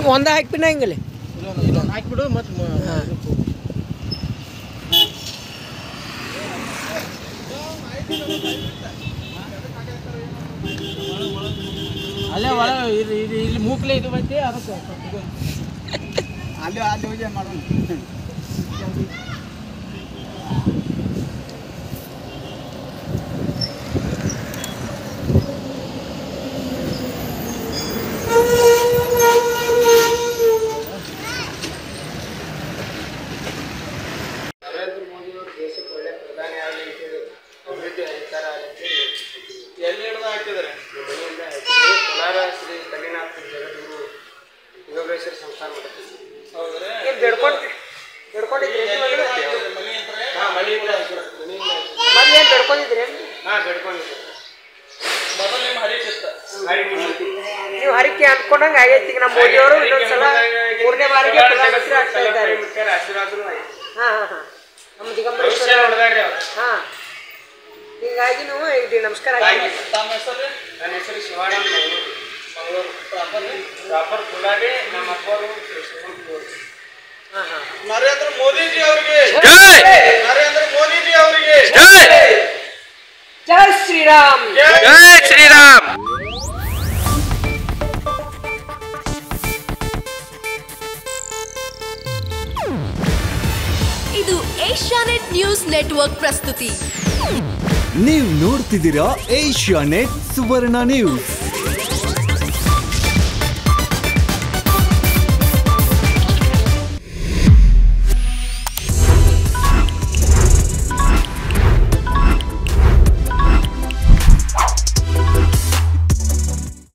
ಒಂದ ಹಾಕ್ಪಿನ ಹಿಂಗಲ್ಲಿ ಇದೊಂದು ಇದೊಂದು ಹಾಕ್ಬಿಡು ಮತ್ತು ಅಲ್ಲೇ ಒಳ ಇದು ಇದು ಇಲ್ಲಿ ಮೂಕ್ಲೆ ಇದು ಬಂತೆ ಅದಕ್ಕೆ ಇದು ಅಲ್ಲಿ ಅಲ್ಲಿ ಹೋಗಿ ಮಾಡೋಣ ನರೇಂದ್ರ ಮೋದಿ ಅವರು ದೇಶಕ್ಕೆ ಒಳ್ಳೆ ಪ್ರಧಾನಿ ಆಗಲಿ ಅಂತೇಳಿ ಅಭಿವೃದ್ಧಿ ಅಧಿಕಾರ ಆಗಲಿ ಎಲ್ಲಿ ಹಿಡ್ದು ಹಾಕಿದ್ದಾರೆ ಮನೆಯಿಂದ ಹಾಕಿದ್ರು. ಕೋಲಾರ ಶ್ರೀ ಕಲಿನಾಥ ಜಗದ್ಗುರು ಯೋಗೇಶ್ವರ ಸಂಸ್ಥಾನ ಮಾಡುತ್ತೆ ಹೌದ್ರೆ ಏನ್ ಬೇಡ್ಕೊಂಡ್ ಬೇಡ್ಕೊಂಡಿದ್ರಿ ಮನೆ ಹತ್ರ ಹಾಂ ಮನೆಯಿಂದ ಹಾಕಿರೋದು. ಮನೆಯಿಂದ ಹಾಕಿರೋದು. ಮೊದ್ಲು ಏನ್ ಬೇಡ್ಕೊಂಡಿದ್ರಿ ಹಾಂ ಬೆಡ್ಕೊಂಡಿದ್ದೆ ಮೊದಲು ನಿಮ್ಮ ಹರಿಚಿತ್ತ ಗಾಡಿ ಮುಂದೆ. ನೀವು ಹರಿಕೆ ಅನ್ಕೊಂಡಂಗ ಆಗೈತಿ ಈಗ ನಮ್ಮ ಮೋದಿ ಅವರು ಇನ್ನೊಂದ್ಸಲ ಮೂರನೇ ಬಾರಿಗೆ ಪ್ರಧಾನಮಂತ್ರಿ ಆಗ್ತಾ ಇದ್ದಾರೆ ಮುಖ್ಯರ ಆಶೀರ್ವಾದನೂ ಆಯ್ತು. ಹಾ ಹಾ ಹಾ ನಮ್ಮ ದಿಗಂಬರ ಭವಿಷ್ಯ ನೋಡ್ದಾರ್ರಿ ಅವ್ರು. ಹಾ ಹೀಗಾಗಿ ನಾವು ಇದು ನಮಸ್ಕಾರ ಆಗಿ ತಮ್ಮ ಹೆಸರು ನನ್ನ ಹೆಸರು ಶಿವಾನಂದ ಮಂಗಳೂರು ಮಂಗಳೂರು ಪ್ರಾಪರ್ ಪ್ರಾಪರ್ ಕುಲಾರಿ ನಮ್ಮ ಅಪ್ಪರು ಶಿವಮೊಗ್ಗ ಹಾ ಹಾ ನರೇಂದ್ರ ಮೋದಿಜಿ ಅವರಿಗೆ ಜೈ ನರೇಂದ್ರ ಮೋದಿಜಿ ಅವರಿಗೆ ಜೈ ಜೈ ಶ್ರೀರಾಮ್ ಜೈ ಶ್ರೀರಾಮ್ ಇದು ಏಷ್ಯಾನೆಟ್ ನ್ಯೂಸ್ ನೆಟ್ವರ್ಕ್ ಪ್ರಸ್ತುತಿ ನೀವು ನೋಡ್ತಿದ್ದೀರಾ ಏಷ್ಯಾ ನೆಟ್ ಸುವರ್ಣ ನ್ಯೂಸ್